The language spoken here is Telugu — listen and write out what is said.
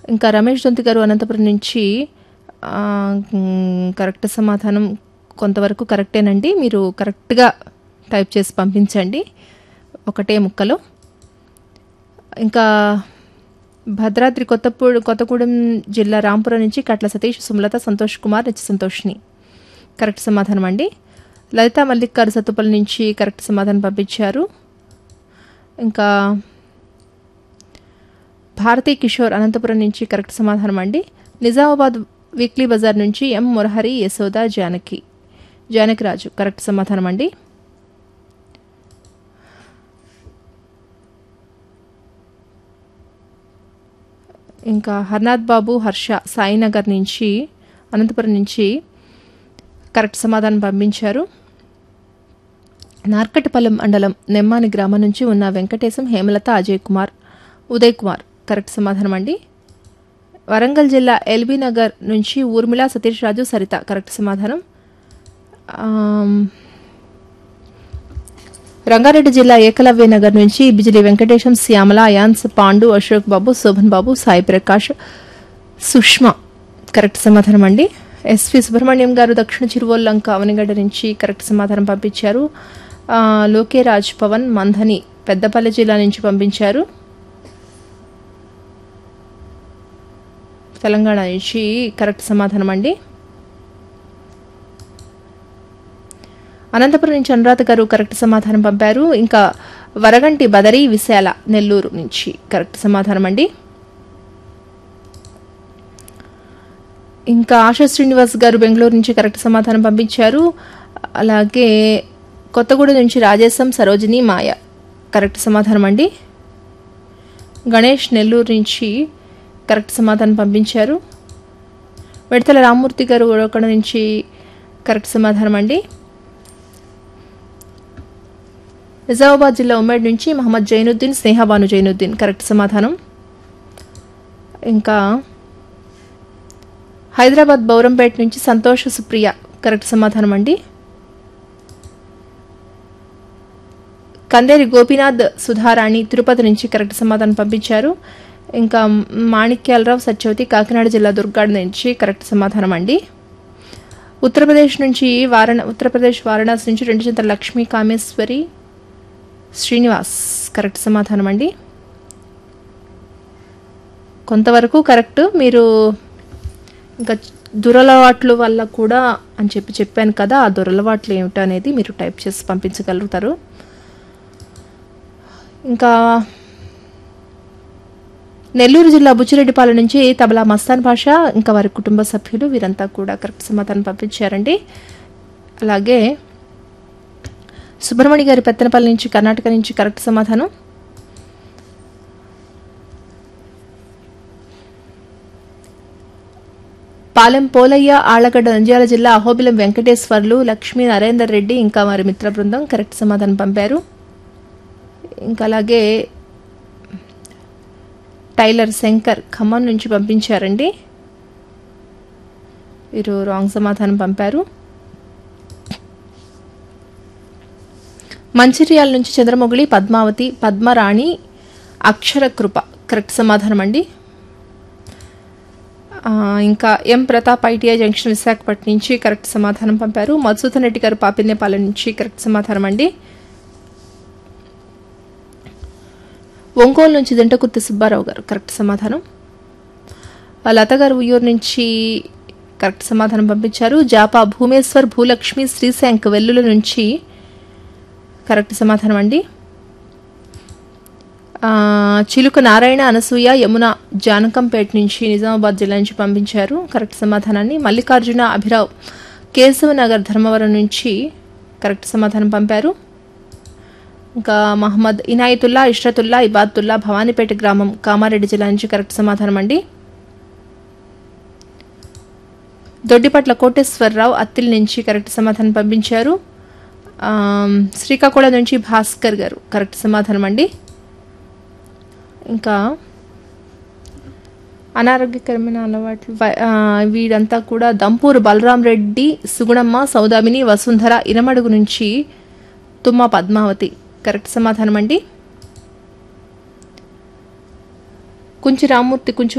ఇంకా రమేష్ దొంతి గారు అనంతపురం నుంచి ఆ, మ్, కరెక్ట్ సమాధానం కొంతవరకు కరెక్టేనండి మీరు కరెక్ట్గా టైప్ చేసి పంపించండి ఒకటే ముక్కలో ఇంకా భద్రాద్రి కొత్తపూడి కొత్తగూడెం జిల్లా రాంపురం నుంచి కట్ల సతీష్ సుమలత సంతోష్ కుమార్ నిత్య సంతోష్ని కరెక్ట్ సమాధానం అండి లలిత మల్లిక్ గారు సత్తుపల్లి నుంచి కరెక్ట్ సమాధానం పంపించారు ఇంకా భారతీ కిషోర్ అనంతపురం నుంచి కరెక్ట్ సమాధానం అండి నిజామాబాద్ వీక్లీ బజార్ నుంచి ఎం మురహరి యశోద జానకి జానకి రాజు కరెక్ట్ సమాధానం అండి ఇంకా హర్నాథ్ బాబు హర్ష సాయినగర్ నుంచి అనంతపురం నుంచి కరెక్ట్ సమాధానం పంపించారు నార్కటపల్లం మండలం నెమ్మాని గ్రామం నుంచి ఉన్న వెంకటేశం హేమలత అజయ్ కుమార్ ఉదయ్ కుమార్ కరెక్ట్ సమాధానం అండి వరంగల్ జిల్లా ఎల్బీ నగర్ నుంచి ఊర్మిళ సతీష్ రాజు సరిత కరెక్ట్ సమాధానం ఆమ్, రంగారెడ్డి జిల్లా ఏకలవ్య నగర్ నుంచి బిజిలి వెంకటేశం శ్యామల అయాన్స్ పాండు అశోక్ బాబు శోభన్ బాబు సాయి ప్రకాష్ సుష్మా కరెక్ట్ సమాధానం అండి ఎస్వి సుబ్రహ్మణ్యం గారు దక్షిణ చిరువల్లంక అవనిగడ్డ నుంచి కరెక్ట్ సమాధానం పంపించారు ఆ, లోకే రాజ్ పవన్ మంధని పెద్దపల్లి జిల్లా నుంచి పంపించారు తెలంగాణ నుంచి కరెక్ట్ సమాధానం అండి అనంతపురం నుంచి అనురాధ గారు కరెక్ట్ సమాధానం పంపారు ఇంకా వరగంటి బదరి విశాల నెల్లూరు నుంచి కరెక్ట్ సమాధానం అండి ఇంకా ఆశా శ్రీనివాస్ గారు బెంగళూరు నుంచి కరెక్ట్ సమాధానం పంపించారు అలాగే కొత్తగూడెం నుంచి రాజేశం సరోజిని మాయ కరెక్ట్ సమాధానం అండి గణేష్ నెల్లూరు నుంచి కరెక్ట్ సమాధానం పంపించారు విడతల రామ్మూర్తి గారు అక్కడ నుంచి కరెక్ట్ సమాధానం అండి నిజామాబాద్ జిల్లా ఉమ్మడి నుంచి మహమ్మద్ జైనుద్దీన్ స్నేహబాను జైనుద్దీన్ కరెక్ట్ సమాధానం ఇంకా హైదరాబాద్ బౌరంపేట నుంచి సంతోష సుప్రియ కరెక్ట్ సమాధానం అండి కందేరి గోపీనాథ్ సుధారాణి తిరుపతి నుంచి కరెక్ట్ సమాధానం పంపించారు ఇంకా మాణిక్యాలరావు సత్యవతి కాకినాడ జిల్లా దుర్గాడ్ నుంచి కరెక్ట్ సమాధానం అండి ఉత్తరప్రదేశ్ నుంచి వారణ ఉత్తరప్రదేశ్ వారణాసి నుంచి రెండు చింతల లక్ష్మీ కామేశ్వరి శ్రీనివాస్ కరెక్ట్ సమాధానం అండి కొంతవరకు కరెక్ట్ మీరు ఇంకా దురలవాట్ల వల్ల కూడా అని చెప్పి చెప్పాను కదా ఆ దురలవాట్లు ఏమిటో అనేది మీరు టైప్ చేసి పంపించగలుగుతారు ఇంకా నెల్లూరు జిల్లా బుచ్చిరెడ్డిపాలెం నుంచి తబలా మస్తాన్ భాష ఇంకా వారి కుటుంబ సభ్యులు వీరంతా కూడా కరెక్ట్ సమాధానం పంపించారండి అలాగే సుబ్రహ్మణ్య గారి పెత్తనపల్లి నుంచి కర్ణాటక నుంచి కరెక్ట్ సమాధానం పాలెం పోలయ్య ఆళ్లగడ్డ నంద్యాల జిల్లా అహోబిలం వెంకటేశ్వర్లు లక్ష్మీ నరేందర్ రెడ్డి ఇంకా వారి మిత్ర బృందం కరెక్ట్ సమాధానం పంపారు ఇంకా అలాగే టైలర్ శంకర్ ఖమ్మం నుంచి పంపించారండి వీరు రాంగ్ సమాధానం పంపారు మంచిర్యాల నుంచి చంద్రమొగిలి పద్మావతి పద్మరాణి అక్షర కృప కరెక్ట్ సమాధానం అండి ఆ, ఇంకా M Pratap ITI junction Visakhapatnam నుంచి కరెక్ట్ సమాధానం పంపారు మధుసూదన్ రెడ్డి గారు పాపినేపాలెం నుంచి కరెక్ట్ సమాధానం అండి ఒంగోలు నుంచి దింటకుర్తి సుబ్బారావు గారు కరెక్ట్ సమాధానం ఆ లత గారు ఉయ్యూరు నుంచి కరెక్ట్ సమాధానం పంపించారు జాపా భూమేశ్వర్ భూలక్ష్మి శ్రీశాంక్ వెల్లుల నుంచి కరెక్ట్ సమాధానం అండి ఆ, చిలుక నారాయణ అనసూయ యమున జానకంపేట నుంచి నిజామాబాద్ జిల్లా నుంచి పంపించారు కరెక్ట్ సమాధానాన్ని మల్లికార్జున అభిరావ్ కేశవనగర్ ధర్మవరం నుంచి కరెక్ట్ సమాధానం పంపారు ఇంకా మహమ్మద్ ఇనాయతుల్లా ఇష్రతుల్లా ఇబాతుల్లా భవానీపేట గ్రామం కామారెడ్డి జిల్లా నుంచి కరెక్ట్ సమాధానం అండి దొడ్డిపట్ల కోటేశ్వరరావు అత్తిల్ నుంచి కరెక్ట్ సమాధానం పంపించారు ఆమ్, శ్రీకాకుళం నుంచి భాస్కర్ గారు కరెక్ట్ సమాధానం అండి ఇంకా అనారోగ్యకరమైన అలవాట్లు వ- ఆ, వీడంతా కూడా దంపూరు బలరాం రెడ్డి సుగుణమ్మ సౌదామిని వసుంధర ఇనమడుగు నుంచి తుమ్మ పద్మావతి కరెక్ట్ సమాధానం అండి కుంచి రామ్మూర్తి కుంచి